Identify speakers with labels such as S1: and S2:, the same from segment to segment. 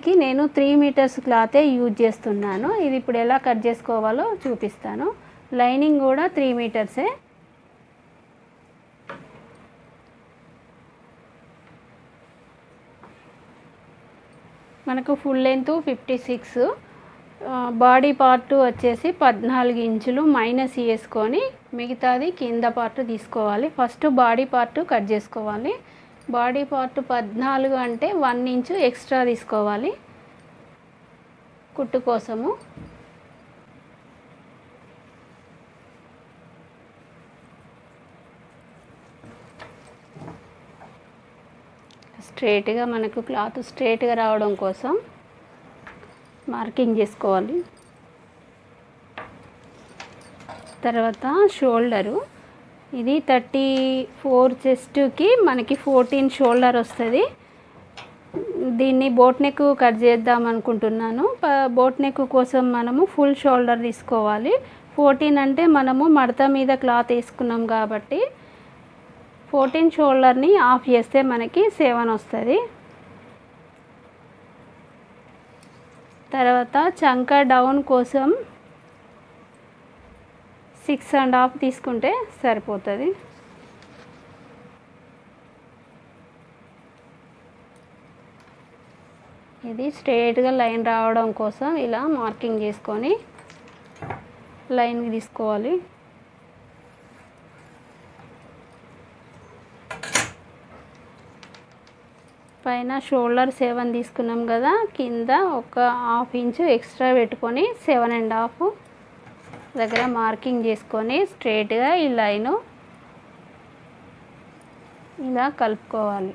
S1: కి నేను three metres క్లాతే use చేస్తున్నాను ఇది ఇప్పుడు ఎలా కట్ చేసుకోవాలో చూపిస్తాను లైనింగ్ కూడా త్రీ మీటర్సే మనకు full length fifty six body part వచ్చేసి పద్నాలుగు ఇంచులు మైనస్ వేసుకొని మిగతాది కింద పార్ట్ తీసుకోవాలి ఫస్ట్ బాడీ పార్ట్ కట్ చేసుకోవాలి బాడీ పార్ట్ పద్నాలుగు అంటే వన్ ఇంచు ఎక్స్ట్రా తీసుకోవాలి కుట్టు కోసము స్ట్రేట్గా మనకు క్లాత్ స్ట్రేట్గా రావడం కోసం మార్కింగ్ చేసుకోవాలి తర్వాత షోల్డరు ఇది థర్టీ ఫోర్ చెస్ట్కి మనకి ఫోర్టీన్ షోల్డర్ వస్తుంది దీన్ని బోట్ నెక్ కట్ చేద్దాం అనుకుంటున్నాను ప- బోట్ నెక్ కోసం మనము ఫుల్ షోల్డర్ తీసుకోవాలి ఫోర్టీన్ అంటే మనము మడత మీద క్లాత్ వేసుకున్నాం కాబట్టి ఫోర్టీన్ షోల్డర్ని ఆఫ్ చేస్తే మనకి సెవెన్ వస్తుంది తర్వాత చంక డౌన్ కోసం సిక్స్ అండ్ హాఫ్ తీసుకుంటే సరిపోతుంది ఇది స్ట్రేట్గా లైన్ రావడం కోసం ఇలా మార్కింగ్ చేసుకొని లైన్కి తీసుకోవాలి పైన షోల్డర్ సెవెన్ తీసుకున్నాం కదా కింద ఒక హాఫ్ ఇంచు ఎక్స్ట్రా పెట్టుకొని సెవెన్ అండ్ హాఫ్ దగ్గర మార్కింగ్ చేసుకొని స్ట్రేట్గా ఈ లైను ఇలా కలుపుకోవాలి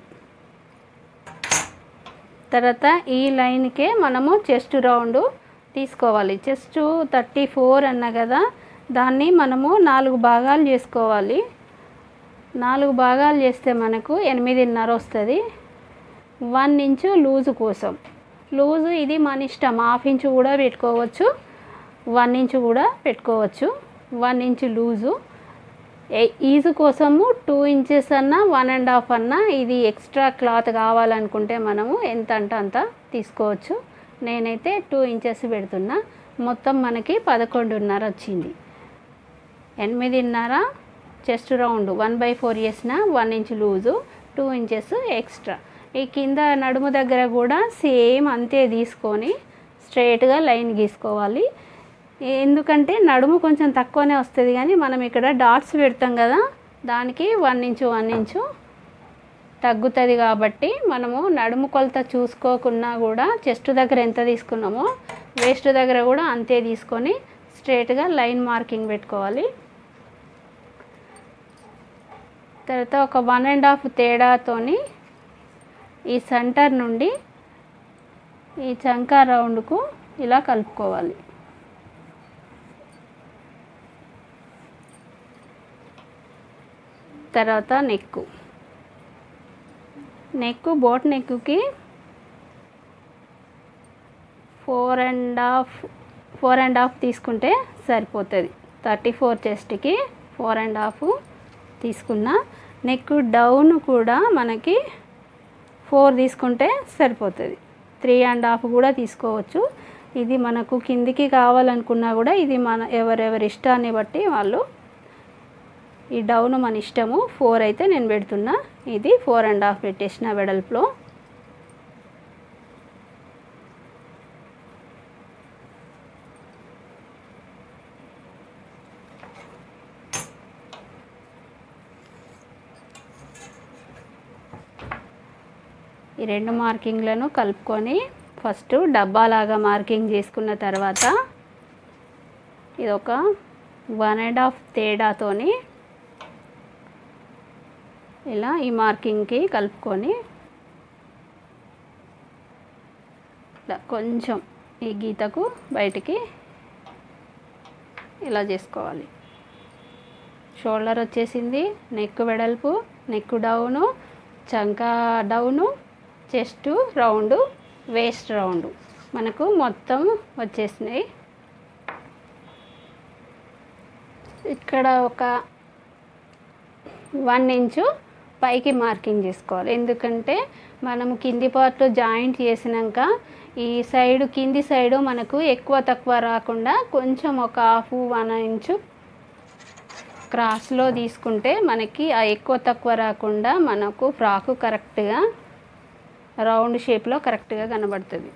S1: తర్వాత ఈ లైన్కే మనము చెస్ట్ రౌండ్ తీసుకోవాలి చెస్ట్ థర్టీ ఫోర్ అన్న కదా దాన్ని మనము నాలుగు భాగాలు చేసుకోవాలి నాలుగు భాగాలు చేస్తే మనకు ఎనిమిదిన్నర వస్తుంది వన్ ఇంచు లూజు కోసం లూజు ఇది మన ఇష్టం హాఫ్ ఇంచు కూడా పెట్టుకోవచ్చు వన్ ఇంచు కూడా పెట్టుకోవచ్చు వన్ ఇంచు లూజు ఏ- ఈజు కోసము టూ ఇంచెస్ అన్నా వన్ అండ్ హాఫ్ అన్నా ఇది ఎక్స్ట్రా క్లాత్ కావాలనుకుంటే మనము ఎంత అంటే అంత తీసుకోవచ్చు నేనైతే టూ ఇంచెస్ పెడుతున్నా మొత్తం మనకి పదకొండున్నర వచ్చింది ఎనిమిదిన్నర chest round one by four చేసిన one inch loose two inches extra ఈ కింద నడుము దగ్గర కూడా సేమ్ అంతే తీసుకొని స్ట్రైట్గా లైన్ గీసుకోవాలి ఎందుకంటే నడుము కొంచెం తక్కువనే వస్తుంది కానీ మనం ఇక్కడ డాట్స్ పెడతాం కదా దానికి వన్ ఇంచు వన్ ఇంచు తగ్గుతుంది కాబట్టి మనము నడుము కొలత చూసుకోకున్నా కూడా చెస్ట్ దగ్గర ఎంత తీసుకున్నామో వేస్ట్ దగ్గర కూడా అంతే తీసుకొని స్ట్రైట్గా లైన్ మార్కింగ్ పెట్టుకోవాలి తర్వాత ఒక వన్ అండ్ హాఫ్ తేడాతోని ఈ సెంటర్ నుండి ఈ చంకా రౌండ్కు ఇలా కలుపుకోవాలి తర్వాత నెక్కు నెక్ బోట్ నెక్కి four and half four and half తీసుకుంటే సరిపోతుంది థర్టీ ఫోర్ చెస్ట్కి ఫోర్ అండ్ హాఫ్ తీసుకున్న నెక్ డౌన్ కూడా మనకి ఫోర్ తీసుకుంటే సరిపోతుంది త్రీ అండ్ హాఫ్ కూడా తీసుకోవచ్చు ఇది మనకు కిందికి కావాలనుకున్నా కూడా ఇది మన ఎవరెవరి ఇష్టాన్ని బట్టి వాళ్ళు ఈ డౌన్ మన ఇష్టము ఫోర్ అయితే నేను పెడుతున్నా ఇది ఫోర్ అండ్ హాఫ్ పెట్టేసిన వెడల్పులో ఈ రెండు మార్కింగ్లను కలుపుకొని ఫస్ట్ డబ్బాలాగా మార్కింగ్ చేసుకున్న తర్వాత ఇది ఒక వన్ అండ్ హాఫ్ తేడాతోని ఇలా ఈ మార్కింగ్కి కలుపుకొని ఇలా కొంచెం ఈ గీతకు బయటికి ఇలా చేసుకోవాలి షోల్డర్ వచ్చేసింది నెక్ వెడల్పు నెక్ డౌను చంక down chest round waist round మనకు మొత్తం వచ్చేసినాయి ఇక్కడ ఒక వన్ ఇంచు పైకి మార్కింగ్ చేసుకోవాలి ఎందుకంటే మనం కింది పార్ట్ జాయింట్ చేసినాక ఈ సైడ్ కింది సైడు మనకు ఎక్కువ తక్కువ రాకుండా కొంచెం ఒక హాఫ్ వన్ ఇంచు క్రాస్లో తీసుకుంటే మనకి ఆ ఎక్కువ తక్కువ రాకుండా మనకు ఫ్రాకు కరెక్ట్గా రౌండ్ షేప్లో కరెక్ట్గా కనబడుతుంది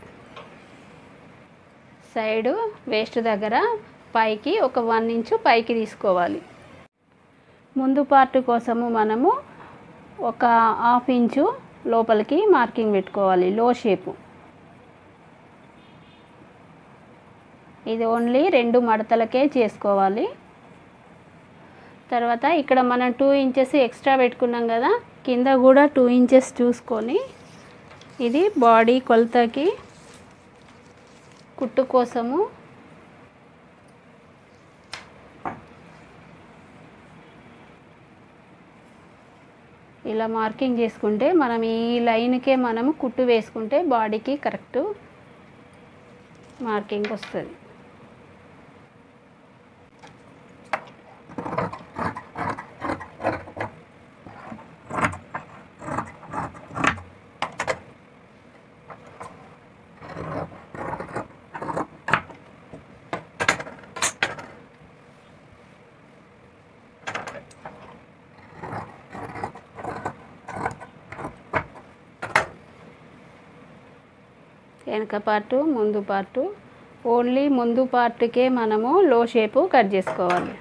S1: సైడు వేస్ట్ దగ్గర పైకి ఒక వన్ ఇంచు పైకి తీసుకోవాలి ముందు పార్ట్ కోసము మనము ఒక హాఫ్ ఇంచు లోపలికి మార్కింగ్ పెట్టుకోవాలి లో షేపు ఇది ఓన్లీ రెండు మడతలకే చేసుకోవాలి తర్వాత ఇక్కడ మనం టూ ఇంచెస్ ఎక్స్ట్రా పెట్టుకున్నాం కదా కింద కూడా టూ ఇంచెస్ చూసుకొని ఇది బాడీ కొలతకి కుట్టు కోసము ఇలా మార్కింగ్ చేసుకుంటే మనం ఈ లైన్కే మనము కుట్టు వేసుకుంటే బాడీకి కరెక్ట్ మార్కింగ్ వస్తుంది వెనక పార్టు ముందు పార్టు ఓన్లీ ముందు పార్ట్కే మనము లో షేపు కట్ చేసుకోవాలి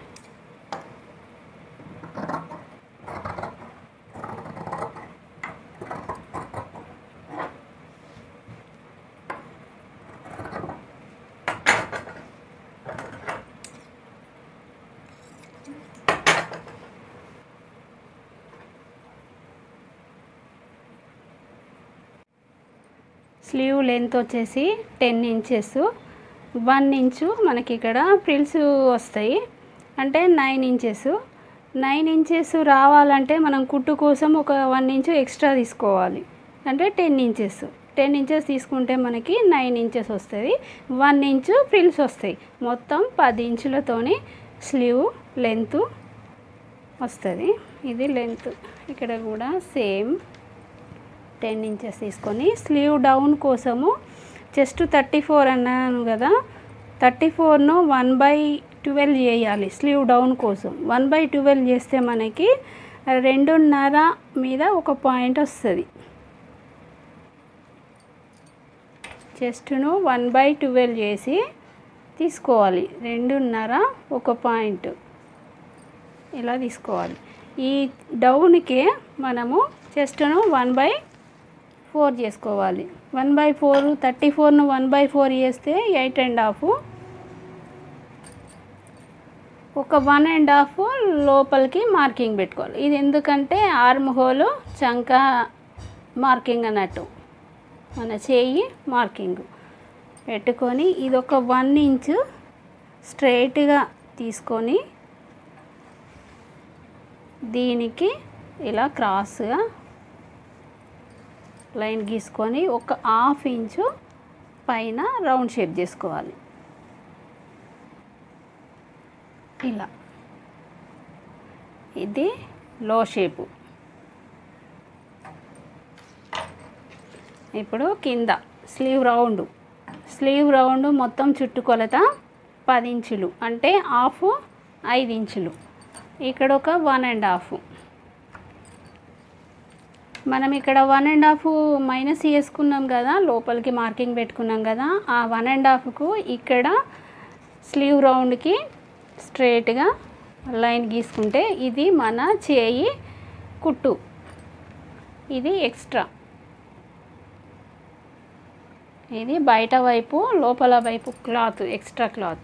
S1: స్లీవ్ లెంత్ వచ్చేసి టెన్ ఇంచెస్ వన్ ఇంచు మనకి ఇక్కడ ఫ్రిల్స్ వస్తాయి అంటే నైన్ ఇంచెస్ నైన్ ఇంచెస్ రావాలంటే మనం కుట్టు కోసం ఒక వన్ ఇంచు ఎక్స్ట్రా తీసుకోవాలి అంటే టెన్ ఇంచెస్ టెన్ ఇంచెస్ తీసుకుంటే మనకి నైన్ ఇంచెస్ వస్తుంది వన్ ఇంచు ఫ్రిల్స్ వస్తాయి మొత్తం పది ఇంచులతోని స్లీవ్ లెంత్ వస్తుంది ఇది లెంత్ ఇక్కడ కూడా సేమ్ టెన్ ఇంచెస్ తీసుకొని స్లీవ్ డౌన్ కోసము చెస్ట్ థర్టీ ఫోర్ అన్నాను కదా థర్టీ ఫోర్ను వన్ బై ట్వెల్వ్ చేయాలి స్లీవ్ డౌన్ కోసం వన్ బై ట్వెల్వ్ చేస్తే మనకి రెండున్నర మీద ఒక పాయింట్ వస్తుంది చెస్ట్ను వన్ బై ట్వెల్వ్ చేసి తీసుకోవాలి రెండున్నర ఒక పాయింట్ ఇలా తీసుకోవాలి ఈ డౌన్కి మనము చెస్ట్ను వన్ బై ఫోర్ చేసుకోవాలి వన్ బై ఫోర్ థర్టీ ఫోర్ను వన్ బై ఫోర్ చేస్తే ఎయిట్ అండ్ హాఫ్ ఒక వన్ అండ్ హాఫ్ లోపలికి మార్కింగ్ పెట్టుకోవాలి ఇది ఎందుకంటే ఆర్మ్ హోల్ చంక మార్కింగ్ అన్నట్టు మన చేయి మార్కింగ్ పెట్టుకొని ఇది ఒక వన్ ఇంచ్ స్ట్రైట్గా తీసుకొని దీనికి ఇలా క్రాస్గా లైన్ గీసుకొని ఒక హాఫ్ ఇంచు పైన రౌండ్ షేప్ చేసుకోవాలి ఇలా ఇది లో షేపు ఇప్పుడు కింద స్లీవ్ రౌండ్ స్లీవ్ రౌండ్ మొత్తం చుట్టుకొలత పది ఇంచులు అంటే హాఫ్ ఐదు ఇంచులు ఇక్కడ ఒక వన్ అండ్ హాఫ్ మనం ఇక్కడ వన్ అండ్ హాఫ్ మైనస్ చేసుకున్నాం కదా లోపలికి మార్కింగ్ పెట్టుకున్నాం కదా ఆ వన్ అండ్ హాఫ్కు ఇక్కడ స్లీవ్ రౌండ్కి స్ట్రైట్గా లైన్ గీసుకుంటే ఇది మన చేయి కుట్టు ఇది ఎక్స్ట్రా ఇది బయట వైపు లోపల వైపు క్లాత్ ఎక్స్ట్రా క్లాత్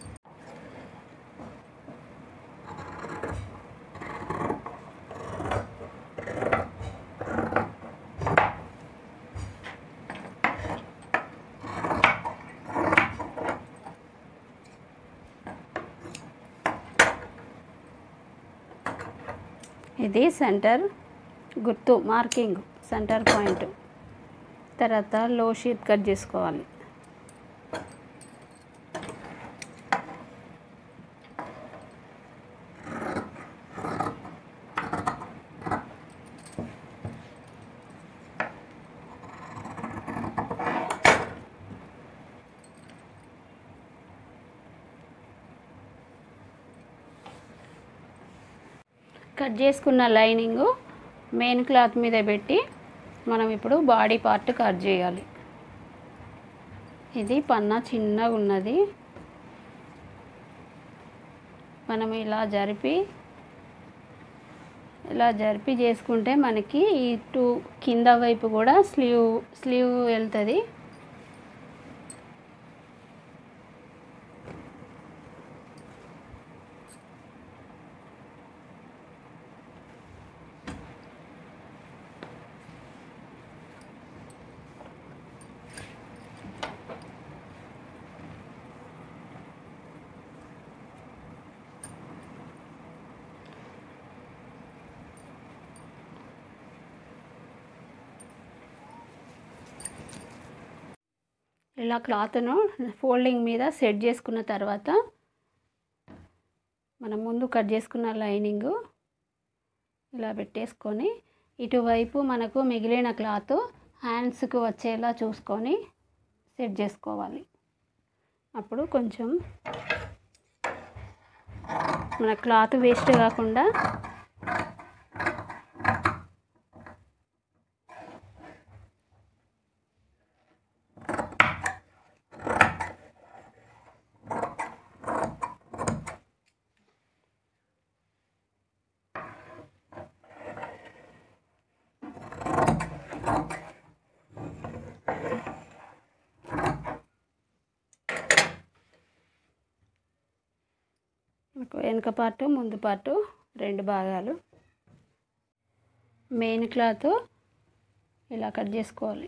S1: ఇది సెంటర్ గుర్తు మార్కింగ్ సెంటర్ పాయింట్ తర్వాత లో షేప్ కట్ చేసుకోవాలి కట్ చేసుకున్న లైనింగ్ మెయిన్ క్లాత్ మీద పెట్టి మనం ఇప్పుడు బాడీ పార్ట్ కట్ చేయాలి ఇది పన్నా చిన్నగా ఉన్నది మనం ఇలా జరిపి ఇలా జరిపి చేసుకుంటే మనకి ఇటు కింద వైపు కూడా స్లీవ్ స్లీవ్ వెళ్తుంది ఇలా క్లాత్ను ఫోల్డింగ్ మీద సెట్ చేసుకున్న తర్వాత మనం ముందు కట్ చేసుకున్న లైనింగ్ ఇలా పెట్టేసుకొని ఇటువైపు మనకు మిగిలిన క్లాత్ హ్యాండ్స్కి వచ్చేలా చూసుకొని సెట్ చేసుకోవాలి అప్పుడు కొంచెం మన క్లాత్ వేస్ట్ కాకుండా మనకు వెనుక పార్టు ముందు పార్టు రెండు భాగాలు మెయిన్ క్లాత్ ఇలా కట్ చేసుకోవాలి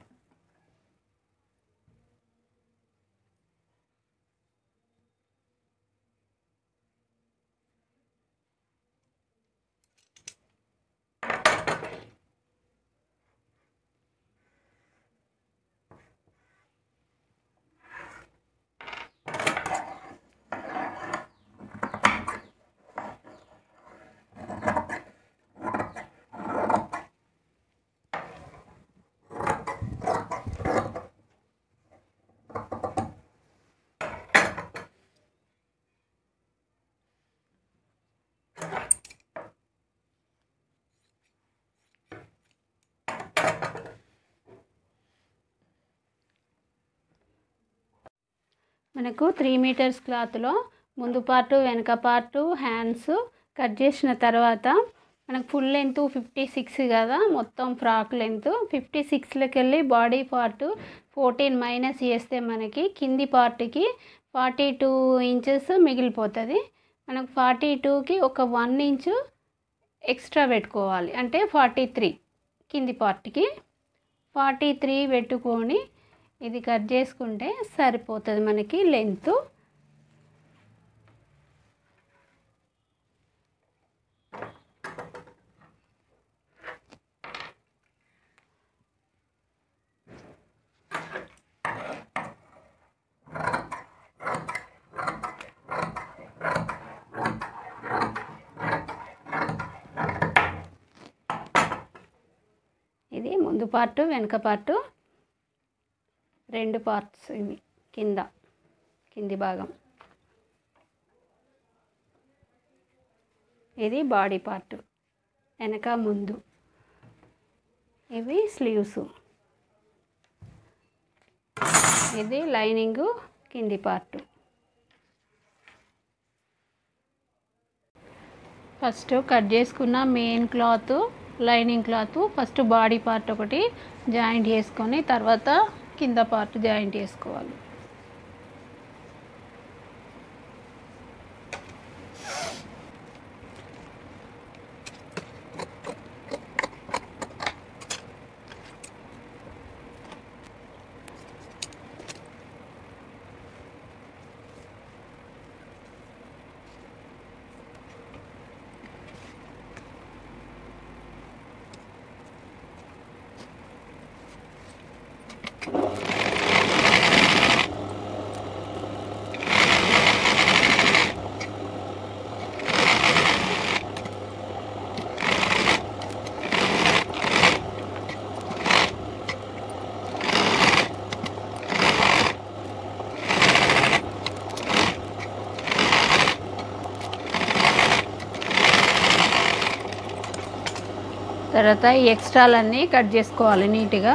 S1: మనకు త్రీ మీటర్స్ క్లాత్లో ముందు పార్టు వెనక పార్టు హ్యాండ్స్ కట్ చేసిన తర్వాత మనకు ఫుల్ లెంత్ ఫిఫ్టీ సిక్స్ కదా మొత్తం ఫ్రాక్ లెంత్ ఫిఫ్టీ సిక్స్లోకి వెళ్ళి బాడీ పార్ట్ ఫోర్టీన్ మైనస్ చేస్తే మనకి కింది పార్ట్కి ఫార్టీ టూ ఇంచెస్ మిగిలిపోతుంది మనకు ఫార్టీ టూకి ఒక వన్ ఇంచు ఎక్స్ట్రా పెట్టుకోవాలి అంటే ఫార్టీ త్రీ కింది పార్ట్కి ఫార్టీ త్రీ పెట్టుకొని ఇది కట్ చేసుకుంటే సరిపోతుంది మనకి లెంత్ ఇది ముందు పార్టు వెనక పార్టు రెండు పార్ట్స్ ఇవి కింద కింది భాగం ఇది బాడీ పార్ట్ వెనక ముందు ఇవి స్లీవ్స్ ఇది లైనింగ్ కింది పార్ట్ ఫస్ట్ కట్ చేసుకున్న main cloth lining cloth first body part ఒకటి జాయింట్ చేసుకొని తర్వాత కింద పార్ట్ జాయింట్ చేసుకోవాలి తర్వాత ఈ ఎక్స్ట్రాలన్నీ కట్ చేసుకోవాలి నీట్గా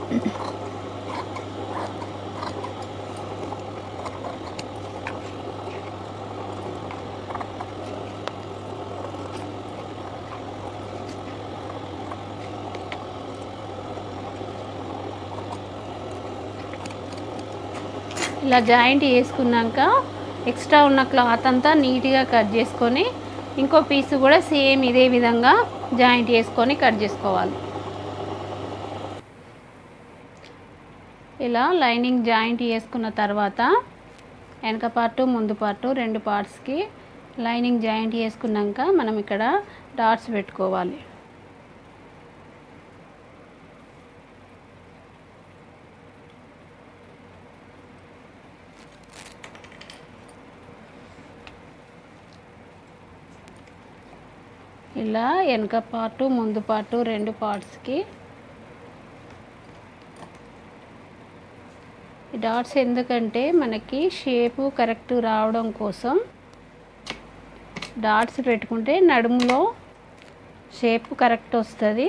S1: ఇలా జాయింట్ చేసుకున్నాక ఎక్స్ట్రా ఉన్న క్లాత్ అంతా నీట్గా కట్ చేసుకొని ఇంకో పీస్ కూడా సేమ్ ఇదే విధంగా జాయింట్ చేసుకొని కట్ చేసుకోవాలి ఇలా లైనింగ్ జాయింట్ చేసుకున్న తర్వాత వెనక పార్టు ముందు పార్టు రెండు పార్ట్స్కి లైనింగ్ జాయింట్ చేసుకున్నాక మనం ఇక్కడ డాట్స్ పెట్టుకోవాలి ఇలా వెనక పార్టు ముందు పార్టు రెండు పార్ట్స్కి ఈ డాట్స్ ఎందుకంటే మనకి షేపు కరెక్ట్ రావడం కోసం డాట్స్ పెట్టుకుంటే నడుములో షేప్ కరెక్ట్ వస్తుంది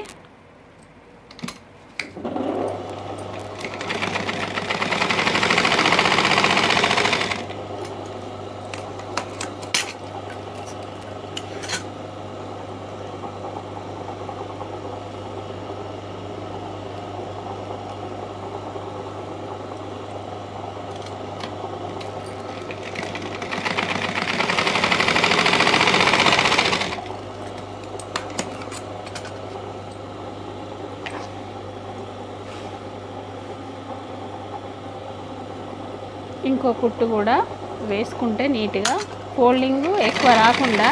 S1: ఇంకో కుట్టు కూడా వేసుకుంటే నీట్గా ఫోల్డింగ్ ఎక్కువ రాకుండా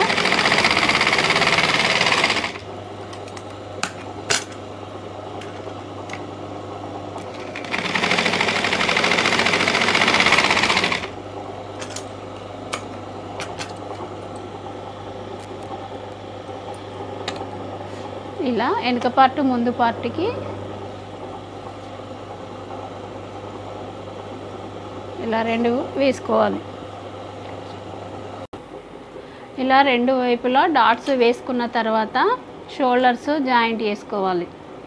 S1: ఇలా వెనక పార్ట్ ముందు పార్ట్కి ఇలా రెండు వేసుకోవాలి ఇలా రెండు వైపులా డాట్స్ వేసుకున్న తర్వాత షోల్డర్స్ జాయింట్ చేసుకోవాలి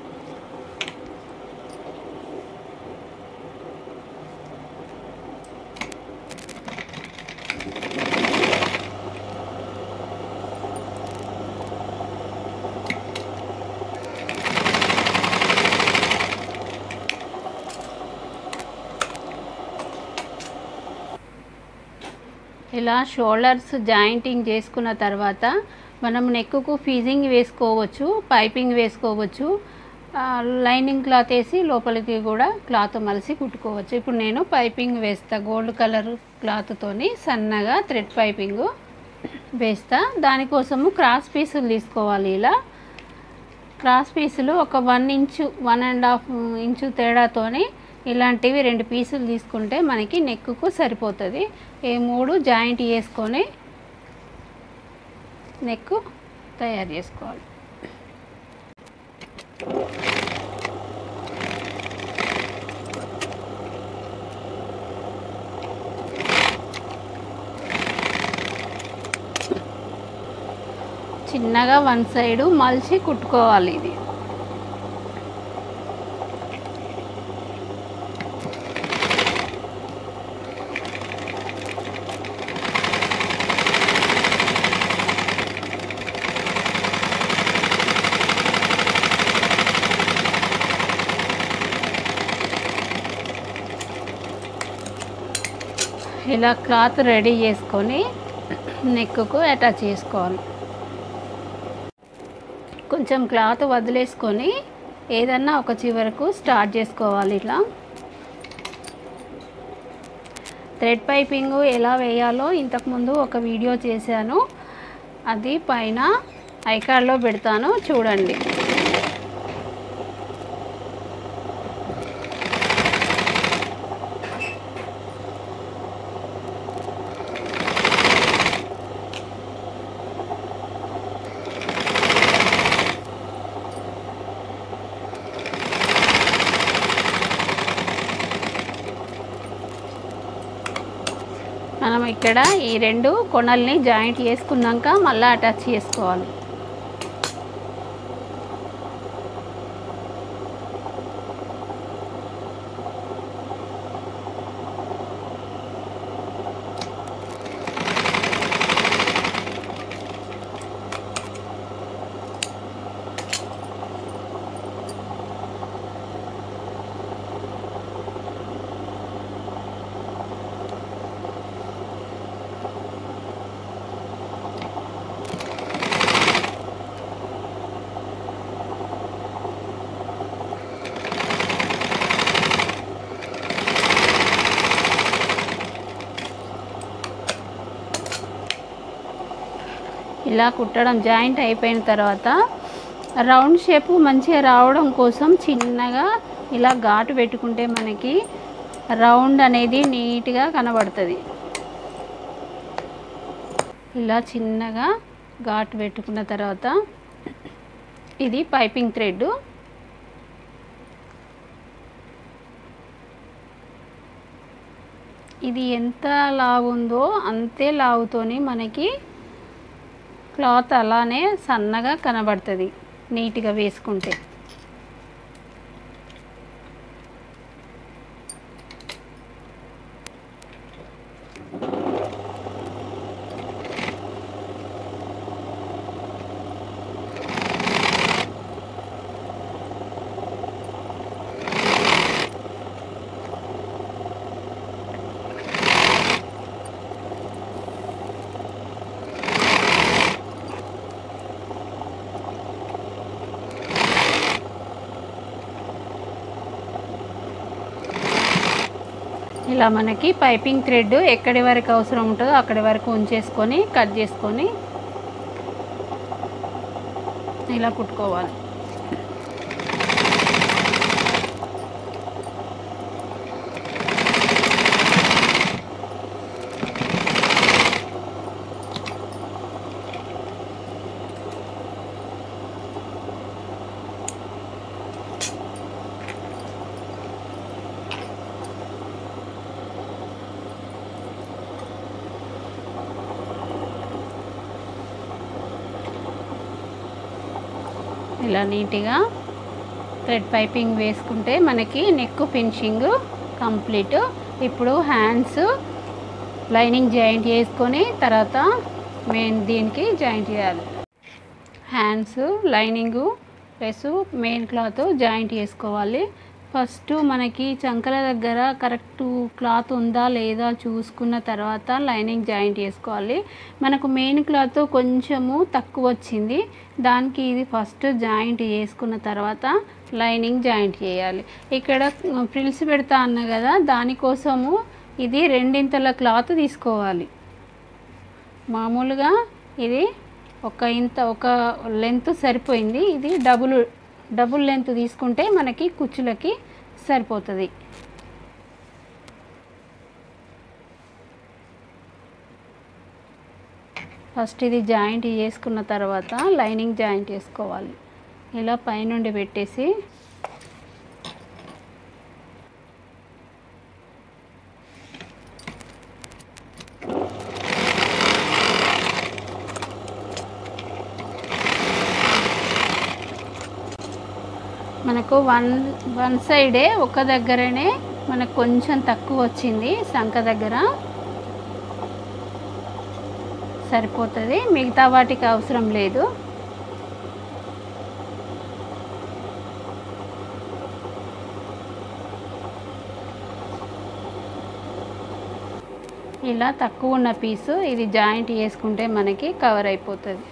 S1: ఇలా షోల్డర్స్ జాయింటింగ్ చేసుకున్న తర్వాత మనం నెక్కు ఫీజింగ్ వేసుకోవచ్చు పైపింగ్ వేసుకోవచ్చు ఆ, లైనింగ్ క్లాత్ వేసి లోపలికి కూడా క్లాత్ మలిసి కుట్టుకోవచ్చు ఇప్పుడు నేను పైపింగ్ వేస్తా గోల్డ్ కలర్ క్లాత్తోని సన్నగా థ్రెడ్ పైపింగ్ వేస్తా దానికోసము క్రాస్ పీసులు తీసుకోవాలి ఇలా క్రాస్ పీసులు ఒక one inch one and half inch తేడాతోని ఇలాంటివి రెండు పీసులు తీసుకుంటే మనకి నెక్కుకు సరిపోతుంది ఈ మూడు జాయింట్ చేసుకొని నెక్ తయారు చేసుకోవాలి చిన్నగా వన్ సైడు మలిచి కుట్టుకోవాలి ఇది ఇలా క్లాత్ రెడీ చేసుకొని నెక్కు అటాచ్ చేసుకోవాలి కొంచెం క్లాత్ వదిలేసుకొని ఏదన్నా ఒక చివరకు స్టార్ట్ చేసుకోవాలి ఇట్లా థ్రెడ్ పైపింగ్ ఎలా వేయాలో ఇంతకుముందు ఒక వీడియో చేశాను అది పైన ఐకార్డ్లో పెడతాను చూడండి మనం ఇక్కడ ఈ రెండు కొనల్ని జాయింట్ చేసుకున్నాక మళ్ళీ అటాచ్ చేసుకోవాలి ఇలా కుట్టడం జాయింట్ అయిపోయిన తర్వాత రౌండ్ షేప్ మంచిగా రావడం కోసం చిన్నగా ఇలా ఘాటు పెట్టుకుంటే మనకి రౌండ్ అనేది నీట్గా కనబడుతుంది ఇలా చిన్నగా ఘాటు పెట్టుకున్న తర్వాత ఇది పైపింగ్ థ్రెడ్ ఇది ఎంత లావు ఉందో అంతే లావుతోని మనకి క్లాత్ అలానే సన్నగా కనబడుతుంది నీట్గా వేసుకుంటే ఇలా మనకి పైపింగ్ థ్రెడ్ ఎక్కడి వరకు అవసరం ఉంటుందో అక్కడి వరకు ఉంచేసుకొని కట్ చేసుకొని ఇలా కుట్టుకోవాలి ఇలా నీట్గా థ్రెడ్ పైపింగ్ వేసుకుంటే మనకి నెక్ ఫినిషింగ్ కంప్లీట్ ఇప్పుడు హ్యాండ్స్ లైనింగ్ జాయింట్ చేసుకొని తర్వాత మెయిన్ దీనికి జాయింట్ చేయాలి hands lining plus main cloth joint చేసుకోవాలి ఫస్ట్ మనకి చంకల దగ్గర కరెక్ట్ క్లాత్ ఉందా లేదా చూసుకున్న తర్వాత లైనింగ్ జాయింట్ చేసుకోవాలి మనకు మెయిన్ క్లాత్ కొంచెము తక్కువ వచ్చింది దానికి ఇది ఫస్ట్ జాయింట్ చేసుకున్న తర్వాత లైనింగ్ జాయింట్ చేయాలి ఇక్కడ ఫ్రిల్స్ పెడతా అన్న కదా దానికోసము ఇది రెండింతల క్లాత్ తీసుకోవాలి మామూలుగా ఇది ఒక ఇంత ఒక లెంత్ సరిపోయింది ఇది డబుల్ డబుల్ లెంత్ తీసుకుంటే మనకి కుచ్చులకి సరిపోతుంది ఫస్ట్ ఇది జాయింట్ చేసుకున్న తర్వాత లైనింగ్ జాయింట్ చేసుకోవాలి ఇలా పైనుండి పెట్టేసి మనకు వన్ వన్ సైడే ఒక దగ్గరనే మనకు కొంచెం తక్కువ వచ్చింది సంఖ దగ్గర సరిపోతుంది మిగతా వాటికి అవసరం లేదు ఇలా తక్కువ ఉన్న పీసు ఇది జాయింట్ చేసుకుంటే మనకి కవర్ అయిపోతుంది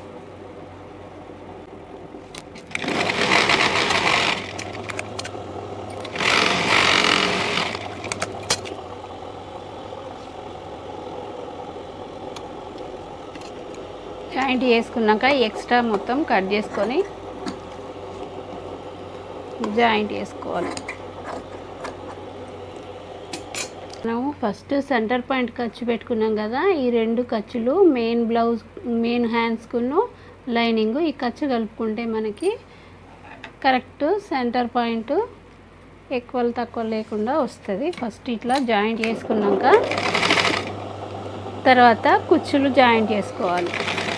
S1: జాయింట్ చేసుకున్నాక ఎక్స్ట్రా మొత్తం కట్ చేసుకొని జాయింట్ చేసుకోవాలి మనము ఫస్ట్ సెంటర్ పాయింట్ ఖర్చు పెట్టుకున్నాం కదా ఈ రెండు ఖర్చులు మెయిన్ బ్లౌజ్ మెయిన్ హ్యాండ్స్కును లైనింగ్ ఈ ఖర్చు కలుపుకుంటే మనకి కరెక్ట్ సెంటర్ పాయింట్ ఎక్కువ తక్కువ లేకుండా వస్తుంది ఫస్ట్ ఇట్లా జాయింట్ చేసుకున్నాక తర్వాత కుచ్చులు జాయింట్ చేసుకోవాలి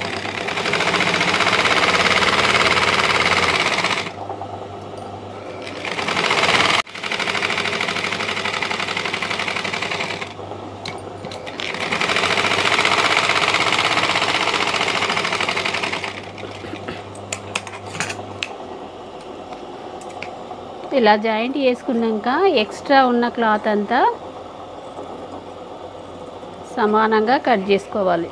S1: ఇలా జాయింట్ చేసుకున్నాక ఎక్స్ట్రా ఉన్న క్లాత్ అంతా సమానంగా కట్ చేసుకోవాలి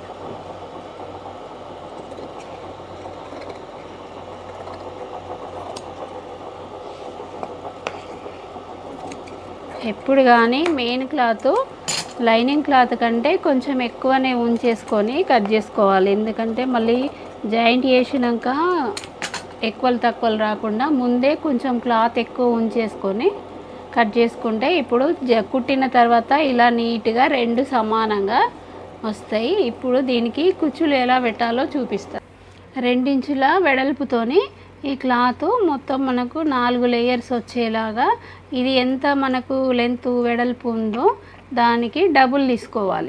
S1: ఎప్పుడు కానీ మెయిన్ క్లాత్ లైనింగ్ క్లాత్ కంటే కొంచెం ఎక్కువనే ఉంచేసుకొని కట్ చేసుకోవాలి ఎందుకంటే మళ్ళీ జాయింట్ చేసినాక ఎక్కువలు తక్కువలు రాకుండా ముందే కొంచెం క్లాత్ ఎక్కువ ఉంచేసుకొని కట్ చేసుకుంటే ఇప్పుడు జ కుట్టిన తర్వాత ఇలా నీట్గా రెండు సమానంగా వస్తాయి ఇప్పుడు దీనికి కుచ్చులు ఎలా పెట్టాలో చూపిస్తా రెండించుల వెడల్పుతోని ఈ క్లాత్ మొత్తం మనకు నాలుగు లేయర్స్ వచ్చేలాగా ఇది ఎంత మనకు లెంత్ వెడల్పు ఉందో దానికి డబుల్ తీసుకోవాలి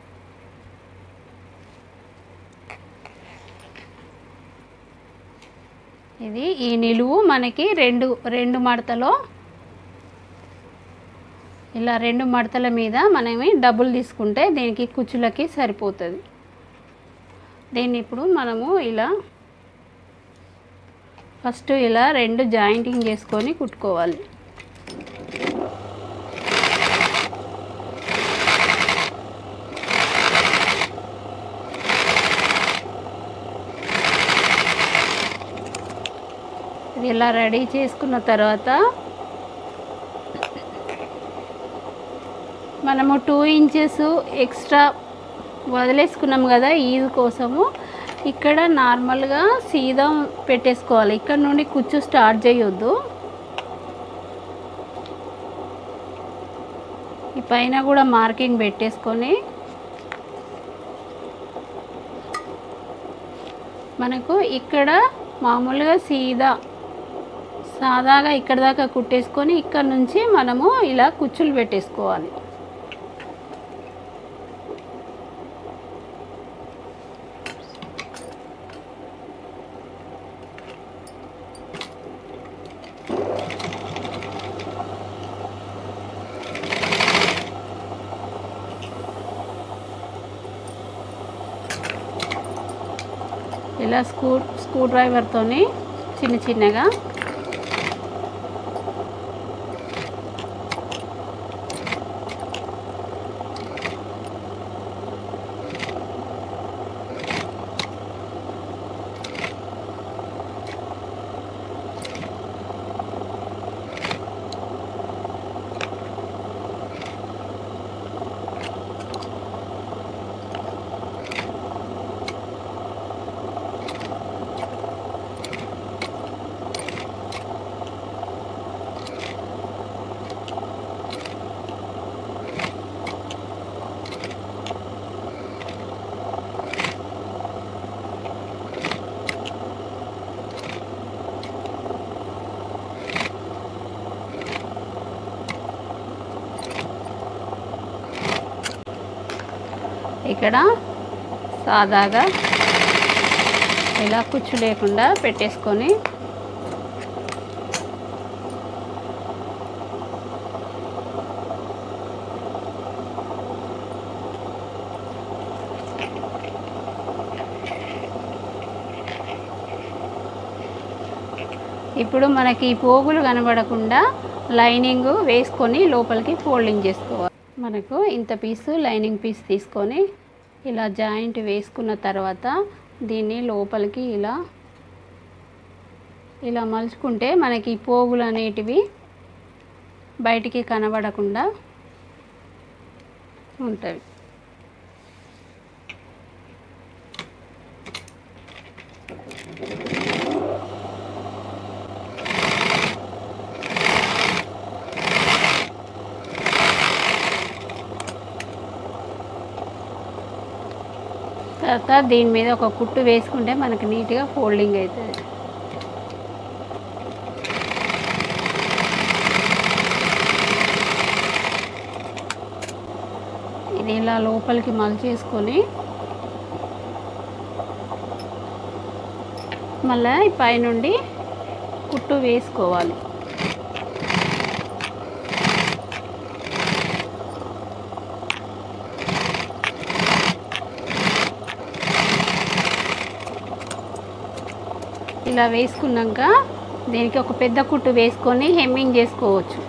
S1: ఇది ఈ నిలువు మనకి రెండు రెండు మడతలో ఇలా రెండు మడతల మీద మనమే డబుల్ తీసుకుంటే దీనికి కుచ్చులకి సరిపోతుంది దీన్ని ఇప్పుడు మనము ఇలా ఫస్ట్ ఇలా రెండు జాయింటింగ్ చేసుకొని కుట్టుకోవాలి ఇది ఇలా రెడీ చేసుకున్న తర్వాత మనము టూ ఇంచెస్ ఎక్స్ట్రా వదిలేసుకున్నాం కదా ఈజ్ కోసము ఇక్కడ నార్మల్గా సీదా పెట్టేసుకోవాలి ఇక్కడ నుండి కుచ్చు స్టార్ట్ చేయొద్దు ఈ పైన కూడా మార్కింగ్ పెట్టేసుకొని మనకు ఇక్కడ మామూలుగా సీదా సాదాగా ఇక్కడ దాకా కుట్టేసుకొని ఇక్కడ నుంచి మనము ఇలా కుచ్చులు పెట్టేసుకోవాలి ఇలా స్క్రూ స్క్రూ డ్రైవర్తోని చిన్న చిన్నగా ఇక్కడ సాదాగా ఇలా కుచ్చు లేకుండా పెట్టేసుకొని ఇప్పుడు మనకి ఈ పోగులు కనబడకుండా లైనింగ్ వేసుకొని లోపలికి ఫోల్డింగ్ చేసుకోవాలి మనకు ఇంత పీసు లైనింగ్ పీస్ తీసుకొని ఇలా జాయింట్ వేసుకున్న తర్వాత దీన్ని లోపలికి ఇలా ఇలా మలుచుకుంటే మనకి ఈ పోగులు అనేటివి బయటికి కనబడకుండా ఉంటాయి తర్వాత దీని మీద ఒక కుట్టు వేసుకుంటే మనకి నీట్గా ఫోల్డింగ్ అవుతుంది ఇది ఇలా లోపలికి మలిచేసుకొని మళ్ళీ ఈ పైనుండి కుట్టు వేసుకోవాలి ఇలా వేసుకున్నాక దీనికి ఒక పెద్ద కుట్టు వేసుకొని హెమ్మింగ్ చేసుకోవచ్చు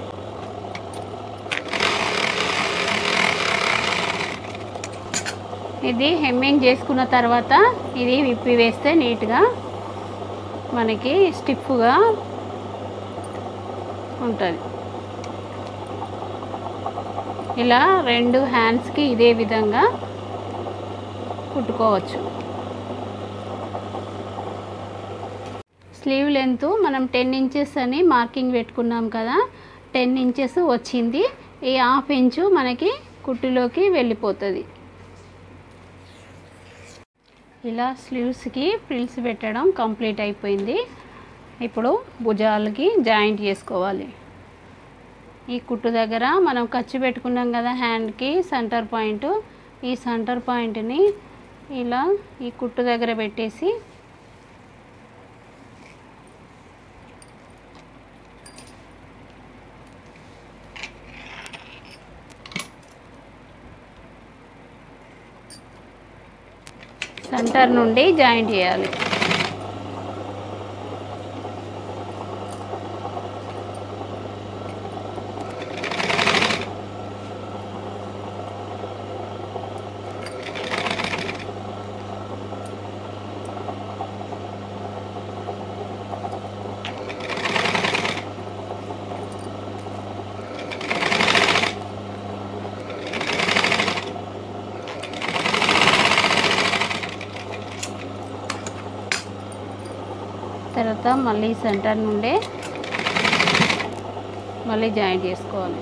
S1: ఇది హెమ్మింగ్ చేసుకున్న తర్వాత ఇది విప్పి వేస్తే నీట్గా మనకి స్టిఫ్గా ఉంటుంది ఇలా రెండు హ్యాండ్స్కి ఇదే విధంగా కుట్టుకోవచ్చు స్లీవ్ లెంత్ మనం టెన్ ఇంచెస్ అని మార్కింగ్ పెట్టుకున్నాం కదా టెన్ ఇంచెస్ వచ్చింది ఈ హాఫ్ ఇంచు మనకి కుట్టులోకి వెళ్ళిపోతుంది ఇలా స్లీవ్స్కి ఫ్రిల్స్ పెట్టడం కంప్లీట్ అయిపోయింది ఇప్పుడు భుజాలకి జాయింట్ చేసుకోవాలి ఈ కుట్టు దగ్గర మనం ఖర్చు పెట్టుకున్నాం కదా హ్యాండ్కి సెంటర్ పాయింట్ ఈ సెంటర్ పాయింట్ని ఇలా ఈ కుట్టు దగ్గర పెట్టేసి సెంటర్ నుండి జాయింట్ చేయాలి తర్వాత మళ్ళీ సెంటర్ నుండే మళ్ళీ జాయింట్ చేసుకోవాలి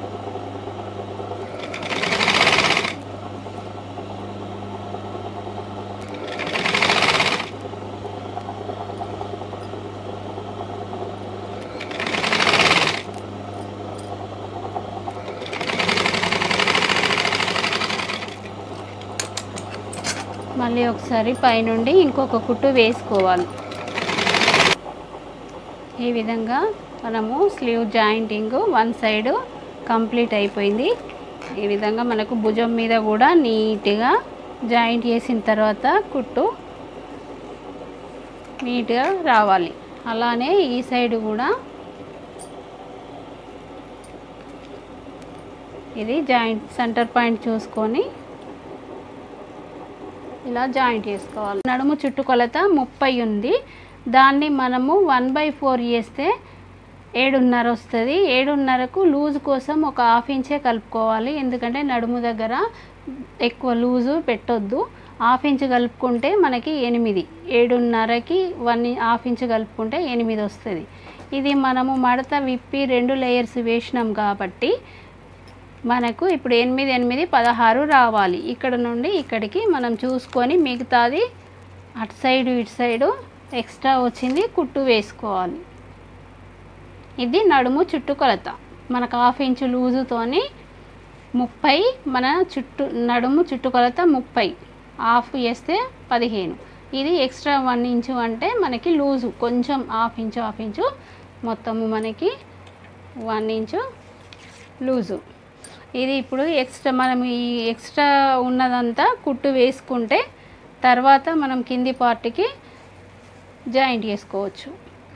S1: మళ్ళీ ఒకసారి పైనుండి ఇంకొక కుట్టు వేసుకోవాలి ఈ విధంగా మనము sleeve jointing one side complete అయిపోయింది ఈ విధంగా మనకు భుజం మీద కూడా నీట్గా జాయింట్ చేసిన తర్వాత కుట్టు నీట్గా రావాలి అలానే ఈ సైడ్ కూడా ఇది జాయింట్ సెంటర్ పాయింట్ చూసుకొని ఇలా జాయింట్ చేసుకోవాలి నడుము చుట్టుకొలత ముప్పై ఉంది దాన్ని మనము వన్ బై ఫోర్ చేస్తే ఏడున్నర వస్తుంది ఏడున్నరకు లూజ్ కోసం ఒక హాఫ్ ఇంచే కలుపుకోవాలి ఎందుకంటే నడుము దగ్గర ఎక్కువ లూజు పెట్టొద్దు హాఫ్ ఇంచ్ కలుపుకుంటే మనకి ఎనిమిది ఏడున్నరకి వన్ హాఫ్ ఇంచ్ కలుపుకుంటే ఎనిమిది వస్తుంది ఇది మనము మడత విప్పి రెండు లేయర్స్ వేసినాం కాబట్టి మనకు ఇప్పుడు ఎనిమిది ఎనిమిది పదహారు రావాలి ఇక్కడ నుండి ఇక్కడికి మనం చూసుకొని మిగతాది అటు సైడు ఇటు సైడు ఎక్స్ట్రా వచ్చింది కుట్టు వేసుకోవాలి ఇది నడుము చుట్టుకొలత మనకు హాఫ్ ఇంచ్ లూజుతోని ముప్పై మన చుట్టు నడుము చుట్టుకొలత ముప్పై హాఫ్ వేస్తే పదిహేను ఇది ఎక్స్ట్రా వన్ ఇంచు అంటే మనకి లూజు కొంచెం హాఫ్ ఇంచు హాఫ్ ఇంచు మొత్తము మనకి వన్ ఇంచు లూజు ఇది ఇప్పుడు ఎక్స్ట్రా మనం ఈ ఎక్స్ట్రా ఉన్నదంతా కుట్టు వేసుకుంటే తర్వాత మనం కింది పార్ట్కి జాయింట్ చేసుకోవచ్చు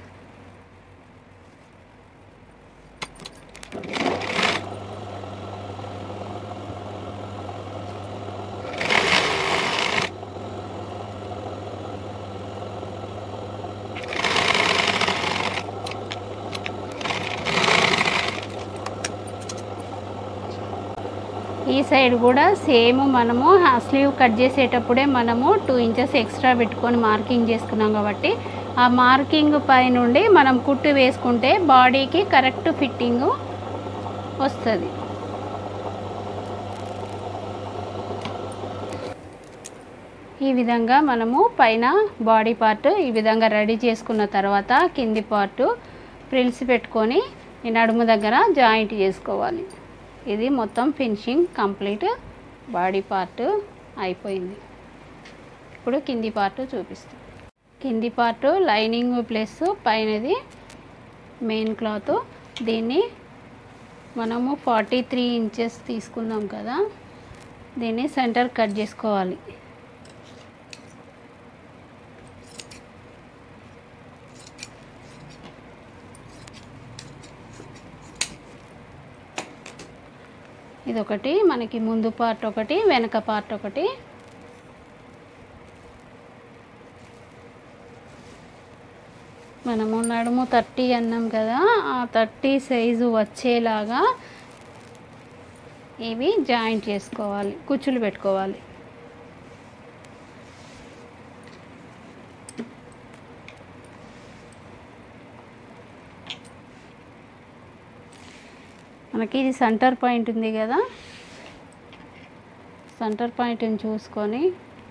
S1: ఈ సైడ్ కూడా సేమ్ మనము స్లీవ్ కట్ చేసేటప్పుడే మనము టూ ఇంచెస్ ఎక్స్ట్రా పెట్టుకొని మార్కింగ్ చేసుకున్నాం కాబట్టి ఆ మార్కింగ్ పై నుండి మనం కుట్టు వేసుకుంటే బాడీకి కరెక్ట్ ఫిట్టింగ్ వస్తుంది ఈ విధంగా మనము పైన బాడీ పార్ట్ ఈ విధంగా రెడీ చేసుకున్న తర్వాత కింది పార్ట్ ప్రిల్స్ పెట్టుకొని ఈ నడుము దగ్గర జాయింట్ చేసుకోవాలి ఇది మొత్తం ఫినిషింగ్ కంప్లీట్ బాడీ పార్ట్ అయిపోయింది ఇప్పుడు కింది పార్ట్ చూపిస్తాం కింది పార్ట్ లైనింగ్ ప్లస్ పైనది మెయిన్ క్లాత్ దీన్ని మనము ఫార్టీ త్రీ ఇంచెస్ తీసుకున్నాం కదా దీన్ని సెంటర్ కట్ చేసుకోవాలి ఇదొకటి మనకి ముందు పార్ట్ ఒకటి వెనక పార్ట్ ఒకటి మనము నడుము థర్టీ అన్నాం కదా ఆ థర్టీ సైజు వచ్చేలాగా ఇవి జాయింట్ చేసుకోవాలి కుచ్చులు పెట్టుకోవాలి మనకి ఇది సెంటర్ పాయింట్ ఉంది కదా సెంటర్ పాయింట్ని చూసుకొని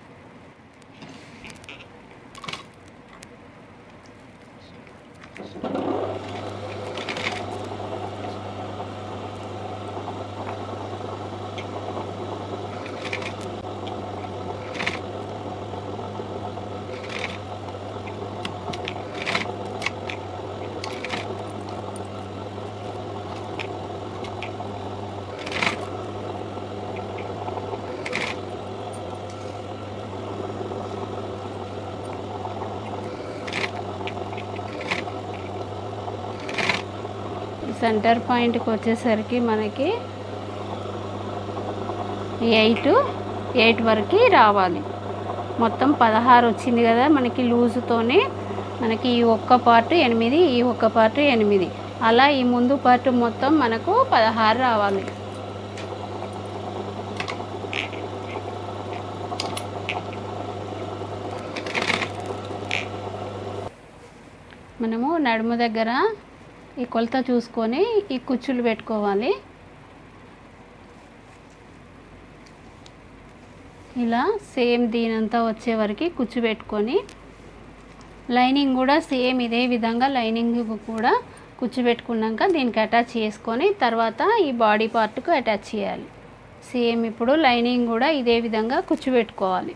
S1: సెంటర్ పాయింట్కి వచ్చేసరికి మనకి ఎయిట్ ఎయిట్ వరకు రావాలి మొత్తం పదహారు వచ్చింది కదా మనకి లూజుతోనే మనకి ఈ ఒక్క పార్ట్ ఎనిమిది ఈ ఒక్క పార్ట్ ఎనిమిది అలా ఈ ముందు పార్ట్ మొత్తం మనకు పదహారు రావాలి మనము నడుము దగ్గర ఈ కొలత చూసుకొని ఈ కుచ్చులు పెట్టుకోవాలి ఇలా సేమ్ దీనంతా వచ్చే వరకు కుచ్చు పెట్టుకొని లైనింగ్ కూడా సేమ్ ఇదే విధంగా లైనింగ్ కూడా కుచ్చు పెట్టుకున్నాక దీనికి అటాచ్ చేసుకొని తర్వాత ఈ బాడీ పార్ట్కు అటాచ్ చేయాలి సేమ్ ఇప్పుడు లైనింగ్ కూడా ఇదే విధంగా కుచ్చు పెట్టుకోవాలి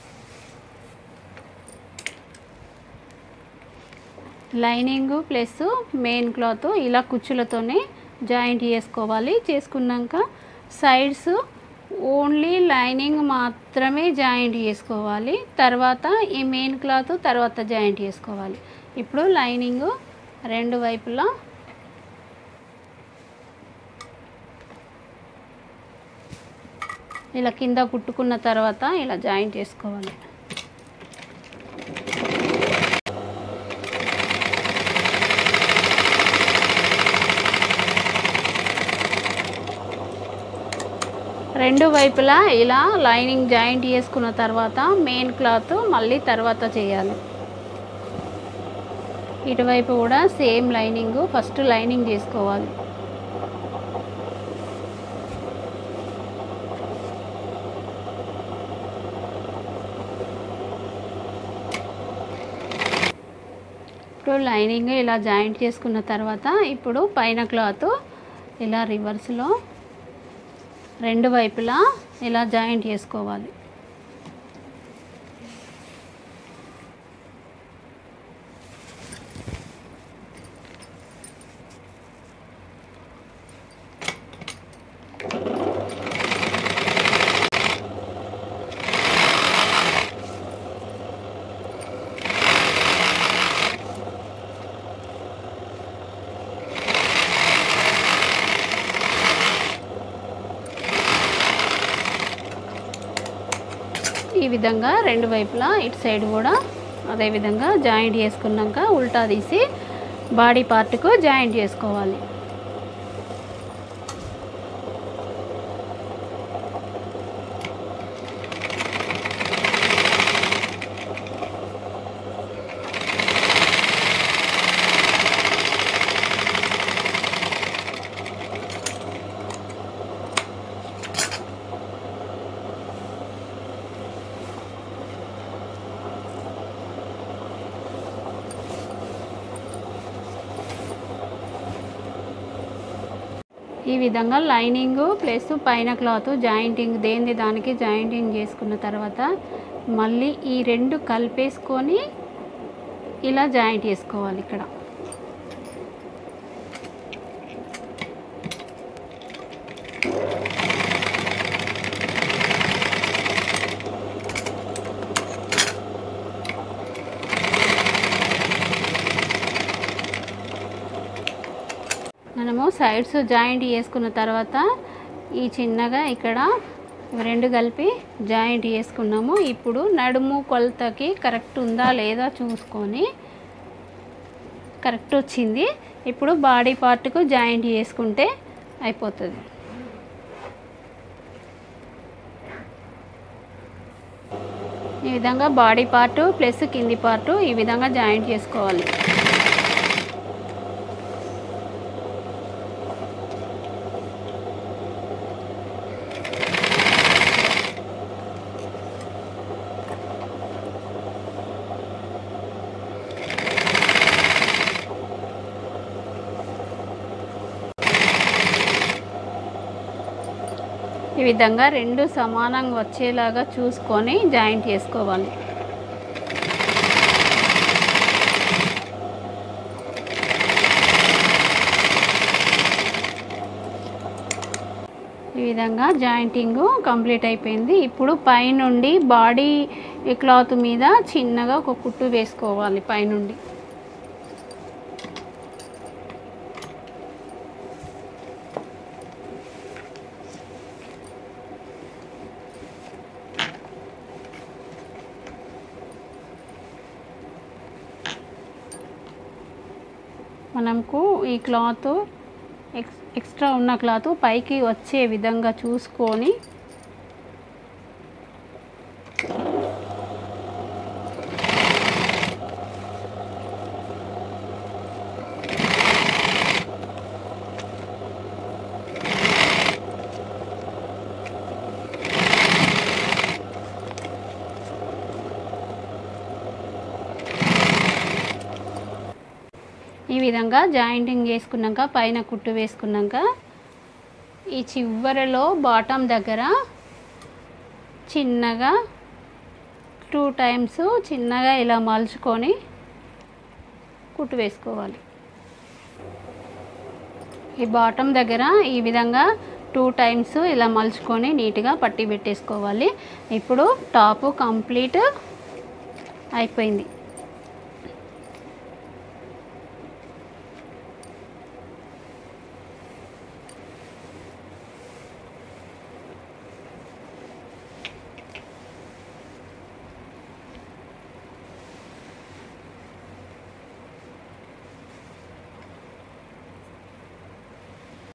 S1: లైనింగ్ ప్లస్ మెయిన్ క్లాత్ ఇలా కుచ్చులతోనే జాయింట్ చేసుకోవాలి చేసుకున్నాక సైడ్స్ ఓన్లీ లైనింగ్ మాత్రమే జాయింట్ చేసుకోవాలి తర్వాత ఈ మెయిన్ క్లాత్ తర్వాత జాయింట్ చేసుకోవాలి ఇప్పుడు లైనింగ్ రెండు వైపులా ఇలా కింద కుట్టుకున్న తర్వాత ఇలా జాయింట్ చేసుకోవాలి రెండు వైపులా ఇలా లైనింగ్ జాయింట్ చేసుకున్న తర్వాత మెయిన్ క్లాత్ మళ్ళీ తర్వాత చేయాలి ఇటువైపు కూడా సేమ్ లైనింగ్ ఫస్ట్ లైనింగ్ చేసుకోవాలి ఇప్పుడు లైనింగ్ ఇలా జాయింట్ చేసుకున్న తర్వాత ఇప్పుడు పైన క్లాత్ ఇలా రివర్స్లో రెండు వైపులా ఇలా జాయింట్ చేసుకోవాలి ఈ విధంగా రెండు వైపులా ఇటు సైడ్ కూడా అదే విధంగా జాయింట్ చేసుకున్నాక ఉల్టా తీసి బాడీ పార్ట్కు జాయింట్ చేసుకోవాలి ఈ విధంగా లైనింగ్ ప్లస్ పైన క్లాత్ జాయింటింగ్ దేనిది దానికి జాయింటింగ్ చేసుకున్న తర్వాత మళ్ళీ ఈ రెండు కలిపేసుకొని ఇలా జాయింట్ చేసుకోవాలి ఇక్కడ మనము సైడ్స్ జాయింట్ చేసుకున్న తర్వాత ఈ చిన్నగా ఇక్కడ ఇవి రెండు కలిపి జాయింట్ చేసుకున్నాము ఇప్పుడు నడుము కొలతకి కరెక్ట్ ఉందా లేదా చూసుకొని కరెక్ట్ వచ్చింది ఇప్పుడు బాడీ పార్ట్కు జాయింట్ చేసుకుంటే అయిపోతుంది విధంగా బాడీ పార్ట్ ప్లస్ కింది పార్ట్ ఈ విధంగా జాయింట్ చేసుకోవాలి ఈ విధంగా రెండు సమానంగా వచ్చేలాగా చూసుకొని జాయింట్ చేసుకోవాలి ఈ విధంగా జాయింటింగ్ కంప్లీట్ అయిపోయింది ఇప్పుడు పైనుండి బాడీ క్లాత్ మీద చిన్నగా ఒక కుట్టు వేసుకోవాలి పైనుండి మనకు ఈ క్లాత్ ఎక్స్ ఎక్స్ట్రా ఉన్న క్లాత్ పైకి వచ్చే విధంగా చూసుకొని ఈ విధంగా జాయింటింగ్ చేసుకున్నాక పైన కుట్టు వేసుకున్నాక ఈ చివరలో బాటమ్ దగ్గర చిన్నగా టూ టైమ్స్ చిన్నగా ఇలా మలుచుకొని కుట్టు వేసుకోవాలి ఈ బాటమ్ దగ్గర ఈ విధంగా టూ టైమ్స్ ఇలా మలుచుకొని నీట్గా పట్టి పెట్టేసుకోవాలి ఇప్పుడు టాపు కంప్లీట్ అయిపోయింది